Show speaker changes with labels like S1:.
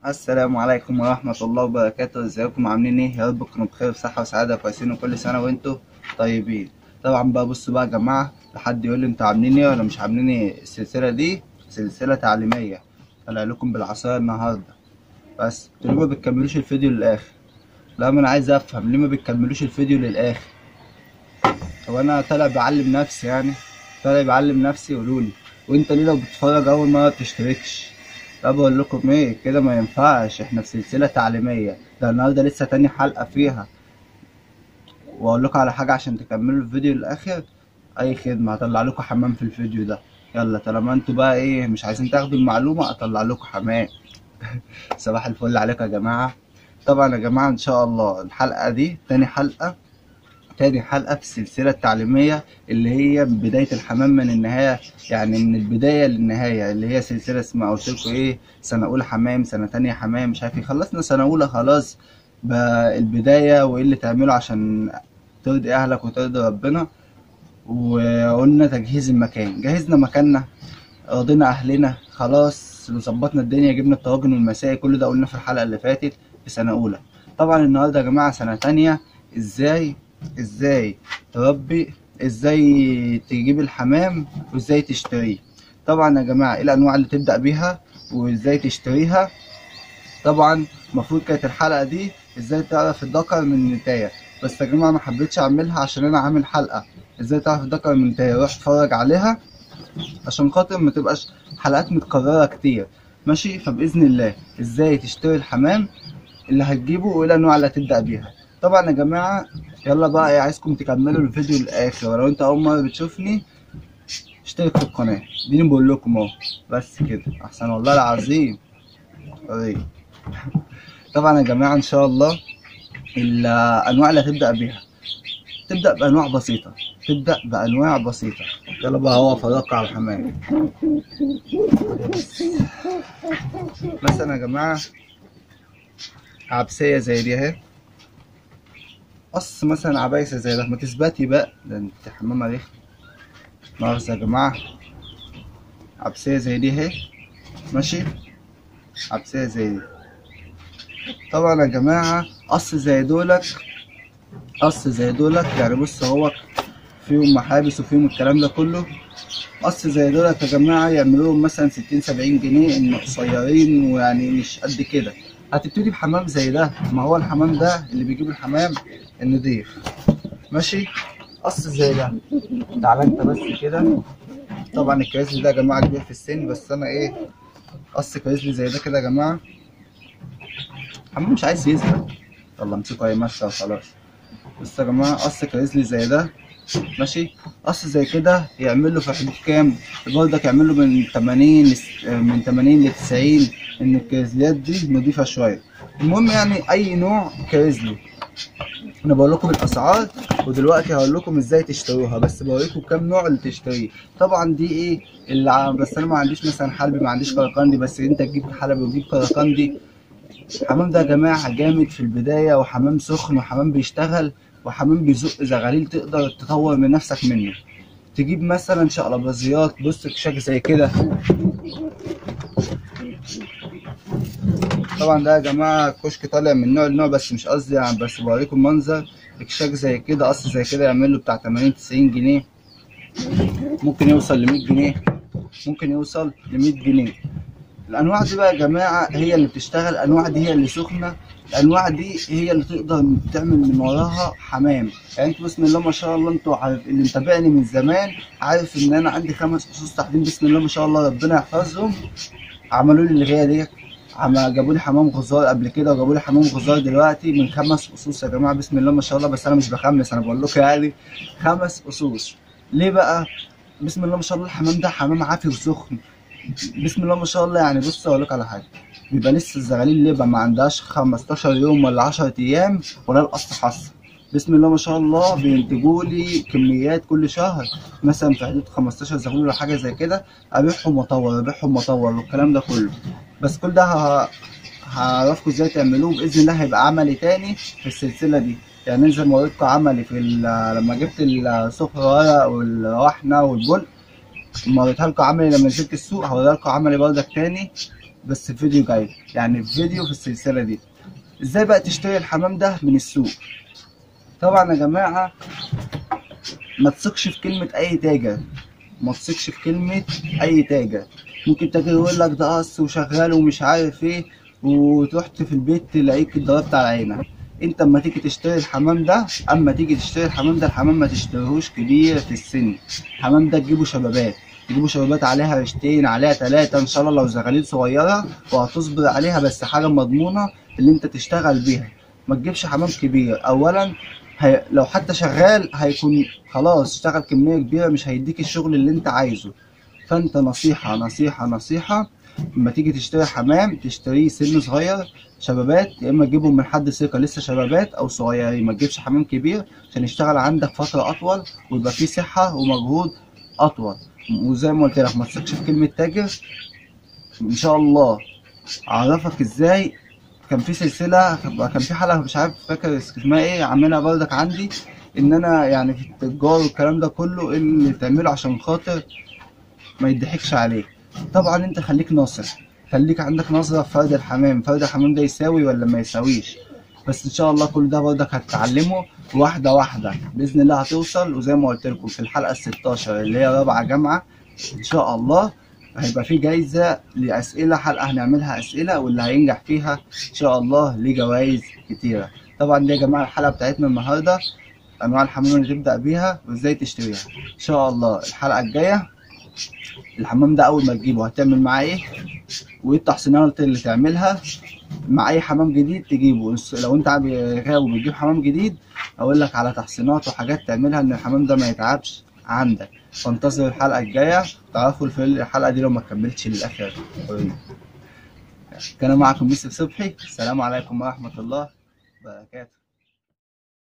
S1: السلام عليكم ورحمة الله وبركاته ازيكم عاملين ايه يا رب تكونوا بخير وصحة وسعادة كويسين وكل سنة وانتوا طيبين طبعا بقى بصوا بقى يا جماعة لحد يقول لي انتوا عاملين ايه ولا مش عاملين ايه السلسلة دي سلسلة تعليمية طالع لكم بالعصاية النهاردة بس انتوا ليه ما بتكملوش الفيديو للآخر لا ما انا عايز افهم ليه ما بتكملوش الفيديو للآخر هو انا طالع بعلم نفسي يعني طالع بعلم نفسي قولولي وانت ليه لو بتتفرج اول مرة بتشتركش لا بقول لكم ايه كده ما ينفعش احنا في سلسلة تعليمية ده النهارده لسه تاني حلقة فيها واقول لكم على حاجة عشان تكملوا الفيديو للآخر اي خدمة هطلع لكم حمام في الفيديو ده يلا طالما انتوا بقى ايه مش عايزين تاخدوا المعلومة اطلع لكم حمام صباح الفل عليكم يا جماعة طبعا يا جماعة ان شاء الله الحلقة دي تاني حلقة تاني حلقة في السلسلة التعليمية اللي هي بداية الحمام من النهاية يعني من البداية للنهاية اللي هي سلسلة اسمها قلت لكم ايه سنة أولى حمام سنة تانية حمام مش عارف ايه خلصنا سنة أولى خلاص بقى البداية وايه اللي تعمله عشان ترضي أهلك وترضي ربنا وقلنا تجهيز المكان جهزنا مكاننا رضينا أهلنا خلاص ظبطنا الدنيا جبنا الطواجن والمسائي كل ده قلنا في الحلقة اللي فاتت في سنة أولى طبعا النهاردة يا جماعة سنة تانية ازاي ازاي تربي ازاي تجيب الحمام وازاي تشتريه طبعا يا جماعه ايه الانواع اللي تبدا بيها وازاي تشتريها طبعا المفروض كانت الحلقه دي ازاي تعرف الذكر من النتايه بس يا جماعه ما حبيتش اعملها عشان انا عامل حلقه ازاي تعرف الذكر من النتايه روح اتفرج عليها عشان خاطر ما تبقاش حلقات متكرره كتير ماشي فباذن الله ازاي تشتري الحمام اللي هتجيبه وايه الانواع اللي هتبدا بيها طبعا يا جماعه يلا بقى ايه عايزكم تكملوا الفيديو للاخر ولو انت اول مره بتشوفني اشترك في القناه دي بقول لكم اهو بس كده احسن والله العظيم طيب. طبعا يا جماعه ان شاء الله الانواع اللي هتبدا بيها تبدا بانواع بسيطه تبدا بانواع بسيطه يلا بقى هو افرجكم على الحمام مثلا يا جماعه عبسيه زي دي اهي قص مثلا عبايسه زي ده ما تثبتي بقى ده انت حمامه ريح مؤاخذة يا جماعة عبسية زي دي اهي ماشي عبسية زي دي طبعا يا جماعة قص زي دولك قص زي دولك يعني بص هو فيهم محابس وفيهم الكلام ده كله قص زي دولك يا جماعة يعملوهم مثلا ستين سبعين جنيه ان قصيرين ويعني مش قد كده هتبتدي بحمام زي ده ما هو الحمام ده اللي بيجيب الحمام النضيف ماشي قص زي ده تعالى انت بس كده طبعا الكريزلي ده يا جماعه كبير في السن بس انا ايه قص كريزلي زي ده كده يا جماعه الحمام مش عايز يثبت يلا امسكه اي ماشيه وخلاص بص يا جماعه قص كريزلي زي ده ماشي قص زي كده يعمل له في حدود كام برضك يعمل له من 80 من 80 ل 90 ان الكريزليات دي نضيفه شويه المهم يعني اي نوع كريزلي انا بقول لكم الاسعار ودلوقتي هقول لكم ازاي تشتروها بس بوريكم كام نوع اللي تشتريه طبعا دي ايه اللي ع- بس انا ما عنديش مثلا حلبي ما عنديش كركندي بس انت تجيب حلبي وتجيب كركندي الحمام ده يا جماعه جامد في البدايه وحمام سخن وحمام بيشتغل وحمام بيزق زغاليل تقدر تطور من نفسك منه تجيب مثلا شقلباظيات بص كشاك زي كده طبعا ده يا جماعه الكشك طالع من نوع لنوع بس مش قصدي يعني بس بوريكم منظر اكشاك زي كده قص زي كده يعمل له بتاع 80 90 جنيه ممكن يوصل ل 100 جنيه ممكن يوصل ل 100 جنيه الانواع دي بقى يا جماعه هي اللي بتشتغل الانواع دي هي اللي سخنه الانواع دي هي اللي تقدر تعمل من وراها حمام يعني انتوا بسم الله ما شاء الله انتوا عارف اللي متابعني من زمان عارف ان انا عندي خمس اسس تحديد بسم الله ما شاء الله ربنا يحفظهم عملوا لي الغايه ديت عم جابوا لي حمام غزار قبل كده وجابوا لي حمام غزار دلوقتي من خمس اسوس يا جماعه بسم الله ما شاء الله بس انا مش بخمس انا بقول لكم يعني خمس اسوس ليه بقى بسم الله ما شاء الله الحمام ده حمام عافي وسخن بسم الله ما شاء الله يعني بص اقول لك على حاجه بيبقى لسه الزغاليل لبه ما عندهاش 15 يوم ولا 10 ايام ولا القص حصه بسم الله ما شاء الله بينتجوا لي كميات كل شهر مثلا في حدود 15 زغلول ولا حاجه زي كده ابيعهم واطور ابيعهم واطور والكلام ده كله بس كل ده ه- هعرفكم ازاي تعملوه باذن الله هيبقى عملي تاني في السلسله دي يعني ننزل ما وريتكم عملي في ال- لما جبت الصفر ورق والروحنه والبل لما وريتها لكم عملي لما نزلت السوق هوريها لكم عملي بردك تاني بس في فيديو جاي يعني في فيديو في السلسله دي ازاي بقى تشتري الحمام ده من السوق طبعا يا جماعه ما تثقش في كلمه اي تاجر ما تثقش في كلمه اي تاجر ممكن تاجر يقول لك ده قص وشغال ومش عارف ايه وتروح في البيت تلاقيك اتضربت على عينك انت اما تيجي تشتري الحمام ده اما تيجي تشتري الحمام ده الحمام ما تشتريهوش كبير في السن الحمام ده تجيبه شبابات تجيبوا شبابات عليها رشتين عليها تلاتة ان شاء الله لو زغاليل صغيرة وهتصبر عليها بس حاجة مضمونة اللي انت تشتغل بيها ما تجيبش حمام كبير اولا هي... لو حتى شغال هيكون خلاص اشتغل كمية كبيرة مش هيديك الشغل اللي انت عايزه فانت نصيحة نصيحة نصيحة لما تيجي تشتري حمام تشتريه سن صغير شبابات يا اما تجيبهم من حد ثقة لسه شبابات او صغيرين ما تجيبش حمام كبير عشان يشتغل عندك فترة اطول ويبقى فيه صحة ومجهود اطول وزي ما قلت لك ما تثقش في كلمة تاجر ان شاء الله اعرفك ازاي كان في سلسلة كان في حلقة مش عارف فاكر اسمها ايه عاملها برضك عندي ان انا يعني في التجار والكلام ده كله إيه اللي تعمله عشان خاطر ما يضحكش عليك طبعا انت خليك ناصح خليك عندك نظرة في فرد الحمام فرد الحمام ده يساوي ولا ما يساويش بس ان شاء الله كل ده برضك هتتعلمه واحدة واحدة بإذن الله هتوصل وزي ما قلت لكم في الحلقة الستاشر اللي هي رابعة جامعة ان شاء الله هيبقى في جايزة لأسئلة حلقة هنعملها أسئلة واللي هينجح فيها إن شاء الله ليه جوائز كتيرة طبعا دي يا جماعة الحلقة بتاعتنا النهاردة أنواع الحمام اللي تبدأ بيها وإزاي تشتريها إن شاء الله الحلقة الجاية الحمام ده أول ما تجيبه هتعمل معاه إيه وإيه التحصينات اللي تعملها مع أي حمام جديد تجيبه لو أنت غاوي بتجيب حمام جديد أقول لك على تحصينات وحاجات تعملها إن الحمام ده ما يتعبش عندك فانتظر الحلقة الجاية تعرفوا في الحلقة دي لو ما كملتش للآخر كان معكم يوسف صبحي السلام عليكم ورحمة الله وبركاته